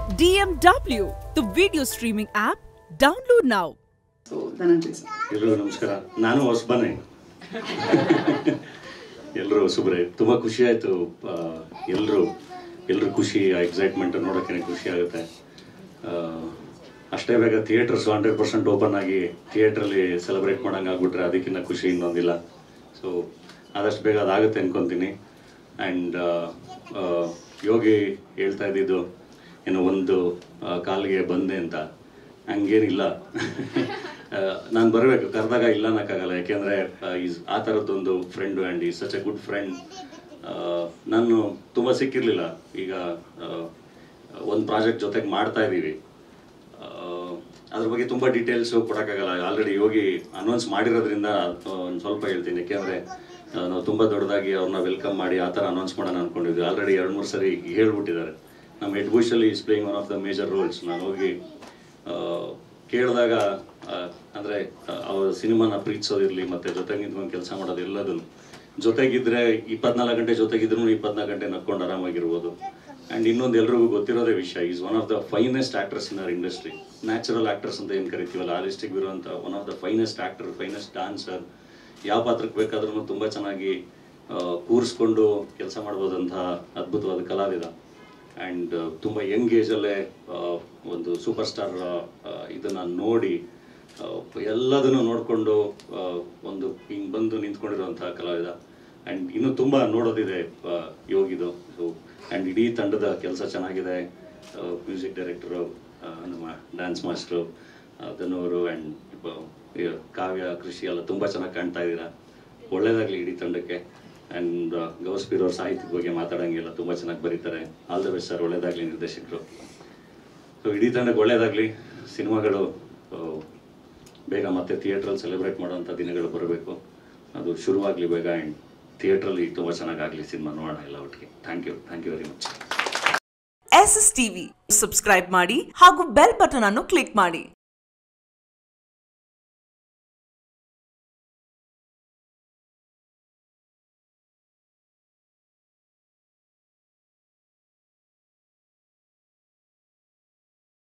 DMW, the video streaming app. Download now. So Dhananjay sir ಎಲ್ರಿಗೂ ನಮಸ್ಕಾರ ನಾನು ಹೊಸಬನೇ ಎಲ್ಲರೂ ಹೊಸಬ್ರೆ ತುಂಬ ಖುಷಿ ಆಯಿತು ಎಲ್ಲರೂ ಎಲ್ಲರೂ ಖುಷಿ ಆ ಎಕ್ಸೈಟ್ಮೆಂಟ್ ನೋಡೋಕ್ಕೆ ಖುಷಿ ಆಗುತ್ತೆ ಆ, ಅಷ್ಟೇ ಬೇಗ ಥಿಯೇಟರ್ಸ್ ಹಂಡ್ರೆಡ್ ಪರ್ಸೆಂಟ್ ಓಪನ್ ಆಗಿ ಥಿಯೇಟ್ರಲ್ಲಿ ಸೆಲೆಬ್ರೇಟ್ ಮಾಡೋಂಗೆ ಆಗ್ಬಿಟ್ರೆ ಅದಕ್ಕಿಂತ ಖುಷಿ ಇನ್ನೊಂದಿಲ್ಲ ಸೊ ಆದಷ್ಟು ಬೇಗ ಅದಾಗುತ್ತೆ ಅನ್ಕೊತೀನಿ ಆ್ಯಂಡ್ ಯೋಗಿ ಹೇಳ್ತಾ ಇದ್ದಿದ್ದು ಏನೋ ಒಂದು ಆ, ಕಾಲಿಗೆ ಬಂದೆ ಅಂತ ಹಂಗೇನಿಲ್ಲ ನಾನು ಬರಬೇಕು ಕರೆದಾಗ ಇಲ್ಲ ಅನ್ನೋಕ್ಕಾಗಲ್ಲ ಯಾಕೆಂದರೆ ಈಸ್ ಆ ಥರದ್ದೊಂದು friend and is such a good friend ನಾನು ತುಂಬ ಸಿಕ್ಕಿರಲಿಲ್ಲ ಈಗ ಒಂದು ಪ್ರಾಜೆಕ್ಟ್ ಜೊತೆಗೆ ಮಾಡ್ತಾ ಇದ್ದೀವಿ ಆ, ಅದ್ರ ಬಗ್ಗೆ ತುಂಬ ಡೀಟೇಲ್ಸು ಕೊಡೋಕ್ಕಾಗಲ್ಲ ಆಲ್ರೆಡಿ ಯೋಗಿ ಅನೌನ್ಸ್ ಮಾಡಿರೋದ್ರಿಂದ ಒಂದು ಸ್ವಲ್ಪ ಹೇಳ್ತೀನಿ ಯಾಕೆಂದರೆ ನಾವು ತುಂಬ ದೊಡ್ಡದಾಗಿ ಅವ್ರನ್ನ ವೆಲ್ಕಮ್ ಮಾಡಿ ಆ ಥರ ಅನೌನ್ಸ್ ಮಾಡೋಣ ಅಂದ್ಕೊಂಡಿದ್ವಿ ಆಲ್ರೆಡಿ ಎರಡು ಮೂರು ಸರಿ ಹೇಳ್ಬಿಟ್ಟಿದ್ದಾರೆ ನಮ್ಮ ಹೆಡ್ ಬುಷಲ್ಲಿ is playing one of the major roles ನಾನು ಹೋಗಿ ಆ, ಕೇಳಿದಾಗ ಅಂದರೆ ಅವ್ರ ಸಿನಿಮಾನ ಪ್ರೀತಿಸೋದಿರಲಿ ಮತ್ತು ಜೊತೆಗೆ ನಿಂತ್ಕೊಂಡು ಕೆಲಸ ಮಾಡೋದು ಎಲ್ಲದನ್ನು ಜೊತೆಗಿದ್ರೆ ಇಪ್ಪತ್ನಾಲ್ಕು ಗಂಟೆ ಜೊತೆಗಿದ್ರು ಇಪ್ಪತ್ನಾಲ್ಕು ಗಂಟೆ ನಕ್ಕೊಂಡು ಆರಾಮಾಗಿರ್ಬೋದು ಆ್ಯಂಡ್ ಇನ್ನೊಂದು ಎಲ್ರಿಗೂ ಗೊತ್ತಿರೋದೇ ವಿಷಯ is one of the finest actors in our industry natural actors ಅಂತ ಏನು ಕರಿತೀವಲ್ಲ ಆಲಿಸ್ಟಿಕ್ ಇರುವಂಥ one of the finest actor finest dancer ಯಾವ ಪಾತ್ರಕ್ಕೆ ಬೇಕಾದ್ರೂ ತುಂಬ ಚೆನ್ನಾಗಿ ಆ, ಕೂರಿಸ್ಕೊಂಡು ಕೆಲಸ ಮಾಡ್ಬೋದಂತಹ ಅದ್ಭುತವಾದ ಕಲಾವಿದ ಆ್ಯಂಡ್ ತುಂಬ ಯಂಗ್ ಏಜಲ್ಲೇ ಒಂದು ಸೂಪರ್ ಸ್ಟಾರ್ ಇದನ್ನು ನೋಡಿ ಆ, ಎಲ್ಲದನ್ನು ನೋಡಿಕೊಂಡು ಒಂದು ಹಿಂಗೆ ಬಂದು ನಿಂತ್ಕೊಂಡಿರುವಂತಹ ಕಲಾವಿದ ಆ್ಯಂಡ್ ಇನ್ನೂ ತುಂಬ ನೋಡೋದಿದೆ ಆ, ಯೋಗಿದು ಸೊ ಆ್ಯಂಡ್ ಇಡೀ ತಂಡದ ಕೆಲಸ ಚೆನ್ನಾಗಿದೆ ಮ್ಯೂಸಿಕ್ ಡೈರೆಕ್ಟರು ನಮ್ಮ ಡ್ಯಾನ್ಸ್ ಮಾಸ್ಟ್ರು ಧನವರು ಆ್ಯಂಡ್ ಕಾವ್ಯ ಕೃಷಿ ಎಲ್ಲ ತುಂಬ ಚೆನ್ನಾಗಿ ಕಾಣ್ತಾ ಇದ್ದೀರಾ ಒಳ್ಳೇದಾಗಲಿ ಇಡೀ ತಂಡಕ್ಕೆ ಆ್ಯಂಡ್ ಗೌಸ್ಪೀರ್ ಅವ್ರ ಸಾಹಿತ್ಯದ ಬಗ್ಗೆ ಮಾತಾಡೋಂಗಿಲ್ಲ ತುಂಬ ಚೆನ್ನಾಗಿ ಬರೀತಾರೆ ಆಲ್ ದ ಬೆಸ್ಟ್ ಸರ್ ಒಳ್ಳೇದಾಗಲಿ ನಿರ್ದೇಶಕರು ಸೊ ಇಡೀ ತಂಡಕ್ಕೆ ಒಳ್ಳೇದಾಗಲಿ ಸಿನಿಮಾಗಳು ಆ, ಬೇಗ ಮತ್ತೆ ಥಿಯೇಟ್ರಲ್ಲಿ ಸೆಲೆಬ್ರೇಟ್ ಮಾಡೋಂಥ ದಿನಗಳು ಬರಬೇಕು ಅದು ಶುರುವಾಗಲಿ ಬೇಗ ಆ್ಯಂಡ್ ಥಿಯೇಟ್ರಲ್ಲಿ ತುಂಬ ಚೆನ್ನಾಗಾಗಲಿ ಸಿನಿಮಾ ನೋಡೋಣ ಎಲ್ಲ ಒಟ್ಟಿಗೆ thank you thank you very much S S TV subscribe ಮಾಡಿ ಹಾಗೂ ಬೆಲ್ ಬಟನ್ ಅನ್ನು ಕ್ಲಿಕ್ ಮಾಡಿ